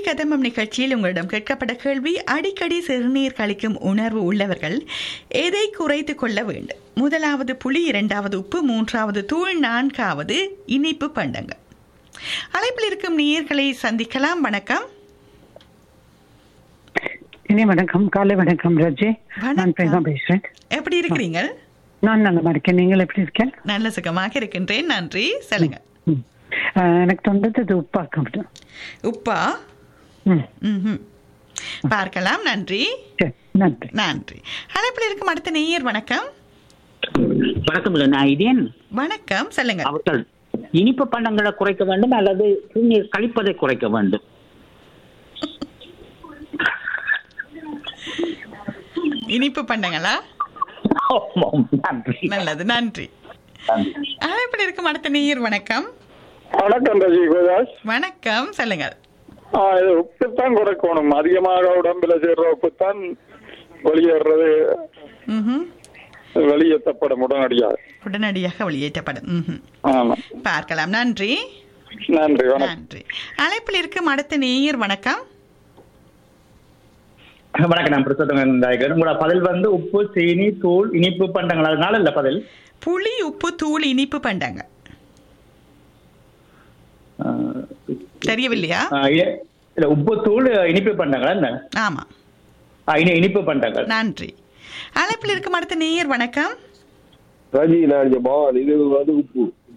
கதம்பம் நிகழ்ச்சியில் உங்களிடம் கேட்கப்பட்ட கேள்வி அடிக்கடி சிறுநீர் கழிக்கும் உணர்வு உள்ளவர்கள் எதை குறைத்து கொள்ள வேண்டும் முதலாவது புளி இரண்டாவது உப்பு மூன்றாவது தூள் நான்காவது இனிப்பு பண்டங்கள் அழைப்பில் இருக்கும் நேயர்களை சந்திக்கலாம் வணக்கம் இனி வணக்கம் காலை வணக்கம் ரஜி நான் வணக்கம். பிரேமா பேசுறேன் எப்படி இருக்கிறீங்க நான் நல்லா இருக்கேன் நீங்கள் எப்படி இருக்கேன் நல்ல சுகமாக இருக்கின்றேன் நன்றி சொல்லுங்க ம். அஹ், எனக்கு தொண்டது உப்பாக்கம் உப்பா ம் ம்ஹும். பார்க்கலாம் நன்றி சரி நன்றி நன்றி அழைப்பில் இருக்கும் அடுத்த நேயர் வணக்கம் வணக்கம் இல்லை நான் இதேன் வணக்கம் சொல்லுங்க அவர்கள் இனிப்பு பண்டங்களை குறைக்க வேண்டும் அல்லது சிறுநீர் கழிப்பதை குறைக்க வேண்டும் இனிப்பு பண்ணங்களா ஆமாம், நன்றி நல்லது நன்றி அழைப்பில் இருக்கும் அடுத்த நேயர் வணக்கம் வணக்கம் ரஜி கோதாஸ் வணக்கம் சொல்லுங்க ஆ, இது உப்புத்தான் குறைக்கணும் அதிகமாக உடம்புல சேர்ற உப்புத்தான் வெளியேறது ம்ஹும். வெளியேற்றப்படும் உடனடியாக உடனடியாக வெளியேற்றப்படும் ம்ஹும். ஆமா பார்க்கலாம் நன்றி நன்றி வணக்கம் நன்றி அழைப்பில் இருக்கும் அடுத்த நேயர் வணக்கம் வணக்கம் நான் பிரசோத்தமன் நாயகர் உங்களோட பதில் வந்து உப்பு சீனி தூள் இனிப்பு பண்டங்கள் அதனால இல்ல பதில் புளி உப்பு தூள் இனிப்பு பண்டங்க ஆஹ், தெரியவில்லையா ஆஹ், இ- இல்ல உப்பு தூள் இனிப்பு பண்டங்கள் என்ன ஆமா ஆஹ், இனி இனிப்பு பண்டங்கள் நன்றி அழைப்பில் இருக்கும் அடுத்த நேயர் வணக்கம் ரஜி நான் இங்க பவான் இது வந்து உப்பு